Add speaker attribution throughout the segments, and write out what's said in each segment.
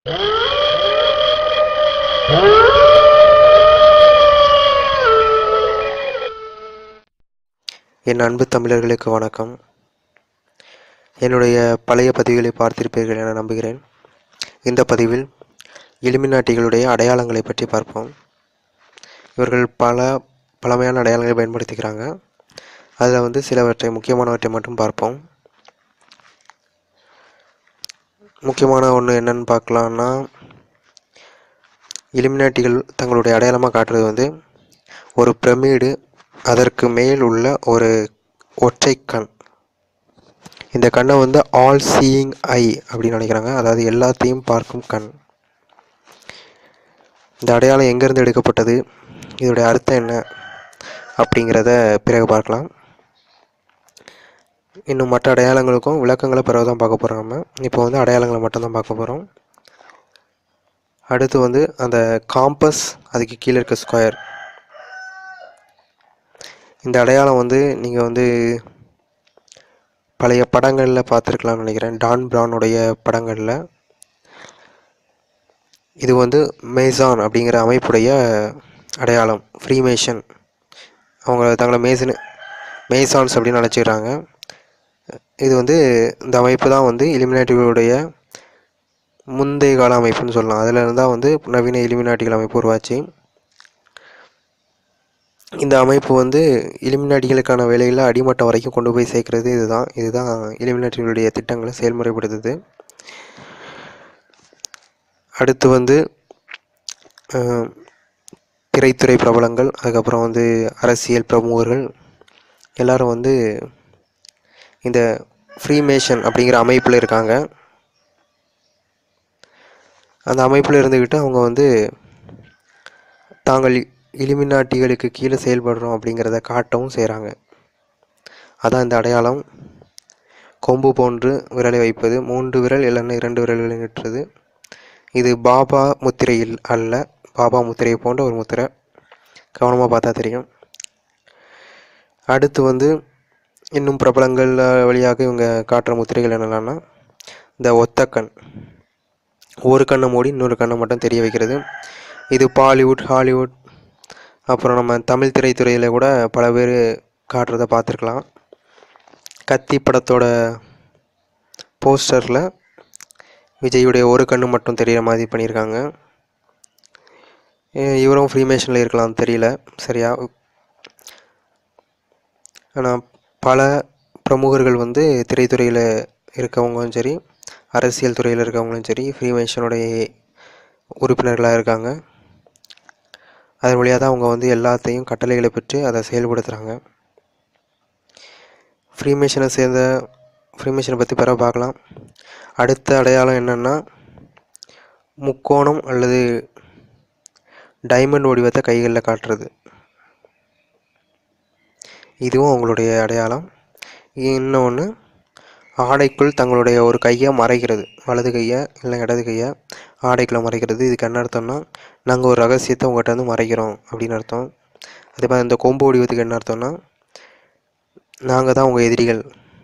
Speaker 1: என் அன்பு தமிழர்களுக்கு வணக்கம் என்னுடைய பழைய பதிவுகளை பார்த்திருப்பீர்கள் என நம்புகிறேன் இந்த பதிவில் இலுமினாட்டிகளுடைய அடையாளங்களை பற்றி பார்ப்போம் இவர்கள் பல பழமையான அடையாளங்களை பயன்படுத்திக்கிறாங்க அதில் வந்து சிலவற்றை முக்கியமானவற்றை மட்டும் பார்ப்போம் முக்கியமான ஒன்று என்னன்னு பார்க்கலான்னா இலுமினாட்டிகள் தங்களுடைய அடையாளமாக காட்டுறது வந்து ஒரு பிரமிடு அதற்கு மேல் உள்ள ஒரு ஒற்றை கண் இந்த கண்ணை வந்து ஆல் சீயிங் ஐ அப்படின்னு நினைக்கிறாங்க அதாவது எல்லாத்தையும் பார்க்கும் கண் இந்த அடையாளம் எங்கேருந்து எடுக்கப்பட்டது இதோடைய அர்த்தம் என்ன அப்படிங்கிறத பிறகு பார்க்கலாம் இன்னும் மற்ற அடையாளங்களுக்கும் விளக்கங்களை பிறகு தான் பார்க்க போகிறோம் நம்ம இப்போ வந்து அடையாளங்களை மட்டும்தான் பார்க்க போகிறோம் அடுத்து வந்து அந்த காம்பஸ் அதுக்கு கீழே இருக்க ஸ்கொயர் இந்த அடையாளம் வந்து நீங்கள் வந்து பழைய படங்களில் பார்த்துருக்கலாம்னு நினைக்கிறேன் டான் பிரானுடைய படங்களில் இது வந்து மேசான் அப்படிங்கிற அமைப்புடைய அடையாளம் ஃப்ரீமேஷன் அவங்க தங்களை மேசன் மேசான்ஸ் அப்படின்னு நினச்சிக்கிறாங்க இது வந்து இந்த அமைப்பு தான் வந்து இலிமினாட்டிகளுடைய முந்தைய கால அமைப்புன்னு சொல்லலாம் அதில் இருந்தால் வந்து நவீன இலிமினாட்டிகள் அமைப்பு உருவாச்சு இந்த அமைப்பு வந்து இலிமினாட்டிகளுக்கான வேலைகளை அடிமட்டம் வரைக்கும் கொண்டு போய் சேர்க்கறது இதுதான் இதுதான் இலிமினாட்டிகளுடைய திட்டங்களை செயல்முறைப்படுத்துது அடுத்து வந்து அஹ், திரைத்துறை பிரபலங்கள் அதுக்கப்புறம் வந்து அரசியல் பிரமுகர்கள் எல்லாரும் வந்து இந்த ஃப்ரீமேஷன் அப்படிங்கிற அமைப்பில் இருக்காங்க அந்த அமைப்பில் இருந்துக்கிட்டு அவங்க வந்து தாங்கள் இலிமினாட்டிகளுக்கு கீழே செயல்படுறோம் அப்படிங்கிறத காட்டவும் செய்கிறாங்க அதான் இந்த அடையாளம் கொம்பு போன்று விரலை வைப்பது மூன்று விரல் இல்லைன்னா இரண்டு விரல்களை நிட்டுறது இது பாபா முத்திரையில் அல்ல பாபா முத்திரையை போன்ற ஒரு முத்திரை கவனமாக பார்த்தா தெரியும் அடுத்து வந்து இன்னும் பிரபலங்கள் வழியாக இவங்க காட்டுற முத்திரைகள் என்னென்னா இந்த ஒத்தக்கண் ஒரு கண்ணை மூடி இன்னொரு கண்ணை மட்டும் தெரிய வைக்கிறது இது பாலிவுட் ஹாலிவுட் அப்புறம் நம்ம தமிழ் திரைத்துறையில் கூட பல பேர் காட்டுறத பார்த்துருக்கலாம் கத்தி படத்தோட போஸ்டரில் விஜயுடைய ஒரு கண்ணு மட்டும் தெரிகிற மாதிரி பண்ணியிருக்காங்க அஹ் இவரும் ஃப்ரீமேஷனில் இருக்கலாம் தெரியல சரியா ஆனால் பல பிரமுகர்கள் வந்து திரைத்துறையில் இருக்கவங்களும் சரி அரசியல் துறையில் இருக்கவங்களும் சரி ஃப்ரீமேஷனுடைய உறுப்பினர்களாக இருக்காங்க அதன் வழியாக தான் அவங்க வந்து எல்லாத்தையும் கட்டளைகளை பெற்று அதை செயல்படுத்துகிறாங்க ஃப்ரீமேஷனை சேர்ந்த ஃப்ரீமேஷனை பற்றி பிறகு பார்க்கலாம் அடுத்த அடையாளம் என்னென்னா முக்கோணம் அல்லது டைமண்ட் வடிவத்தை கைகளில் காட்டுறது இதுவும் அவங்களுடைய அடையாளம் இன்னொன்று ஆடைக்குள் தங்களுடைய ஒரு கையை மறைக்கிறது வலது கையை இல்லை இடது கையை ஆடைக்குள்ளே மறைக்கிறது இதுக்கு என்ன அர்த்தம்னா நாங்கள் ஒரு ரகசியத்தை உங்கள்கிட்ட வந்து மறைக்கிறோம் அப்படின்னு அர்த்தம் அதே மாதிரி இந்த கொம்பு வடிவத்துக்கு என்ன அர்த்தம்னா நாங்கள் தான் உங்கள் எதிரிகள்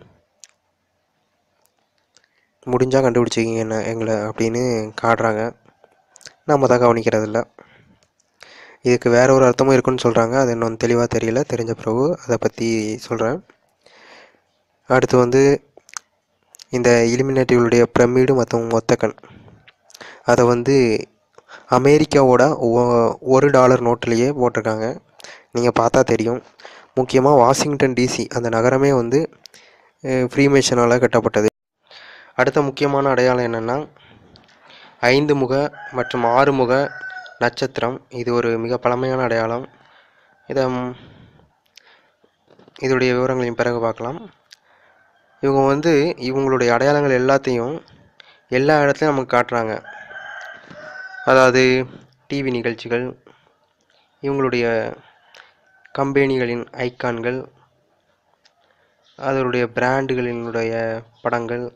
Speaker 1: முடிஞ்சால் கண்டுபிடிச்சிக்கிங்க என்ன எங்களை அப்படின்னு காட்டுறாங்க நம்ம தான் கவனிக்கிறதில்ல இதுக்கு வேற ஒரு அர்த்தமும் இருக்குன்னு சொல்கிறாங்க அது இன்னும் தெளிவாக தெரியல தெரிஞ்ச பிறகு அதை பற்றி சொல்கிறேன் அடுத்து வந்து இந்த இலிமினேட்டிகளுடைய பிரமிடு மற்றும் ஒத்தக்கண் அதை வந்து அமெரிக்காவோட ஒ- ஒரு டாலர் நோட்டிலேயே போட்டிருக்காங்க நீங்கள் பார்த்தா தெரியும் முக்கியமாக வாஷிங்டன் டிசி அந்த நகரமே வந்து ஃப்ரீமேஷனால் கட்டப்பட்டது அடுத்த முக்கியமான அடையாளம் என்னென்னா ஐந்து முக மற்றும் ஆறு முக நட்சத்திரம் இது ஒரு மிக பழமையான அடையாளம் இதை ம், இதோடைய விவரங்களையும் பிறகு பார்க்கலாம் இவங்க வந்து இவங்களுடைய அடையாளங்கள் எல்லாத்தையும் எல்லா இடத்துலையும் நமக்கு காட்டுறாங்க அதாவது டிவி நிகழ்ச்சிகள் இவங்களுடைய கம்பெனிகளின் ஐகான்கள் அதனுடைய பிராண்டுகளினுடைய படங்கள்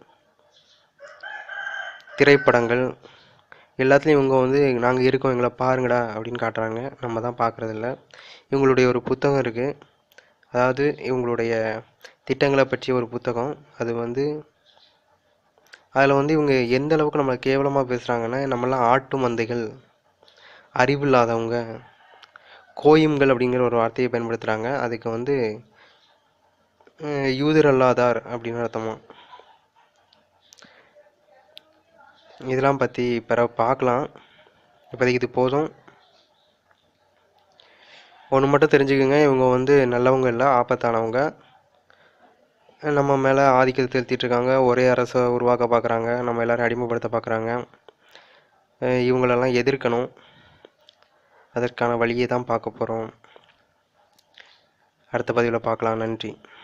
Speaker 1: திரைப்படங்கள் எல்லாத்துலேயும் இவங்க வந்து நாங்கள் இருக்கோம் எங்களை பாருங்கடா அப்படின்னு காட்டுறாங்க நம்ம தான் பார்க்குறதில்ல இவங்களுடைய ஒரு புத்தகம் இருக்குது அதாவது இவங்களுடைய திட்டங்களை பற்றிய ஒரு புத்தகம் அது வந்து அதில் வந்து இவங்க எந்த அளவுக்கு நம்மளை கேவலமாக பேசுகிறாங்கன்னா நம்மளாம் ஆட்டு மந்தைகள் அறிவில்லாதவங்க கோயிம்கள் அப்படிங்கிற ஒரு வார்த்தையை பயன்படுத்துகிறாங்க அதுக்கு வந்து அஹ், யூதர் அல்லாதார் அப்படின்னு அர்த்தமா இதெல்லாம் பற்றி பிற பார்க்கலாம் இப்போதைக்கு இது போதும் ஒன்று மட்டும் தெரிஞ்சுக்கோங்க இவங்க வந்து நல்லவங்க இல்லை ஆபத்தானவங்க நம்ம மேலே ஆதிக்கத்தை செலுத்திட்டு இருக்காங்க ஒரே அரசை உருவாக்க பார்க்குறாங்க நம்ம எல்லாரும் அடிமைப்படுத்த பார்க்குறாங்க இவங்களெல்லாம் எதிர்க்கணும் அதற்கான வழியை தான் பார்க்க போகிறோம் அடுத்த பதிவில் பார்க்கலாம் நன்றி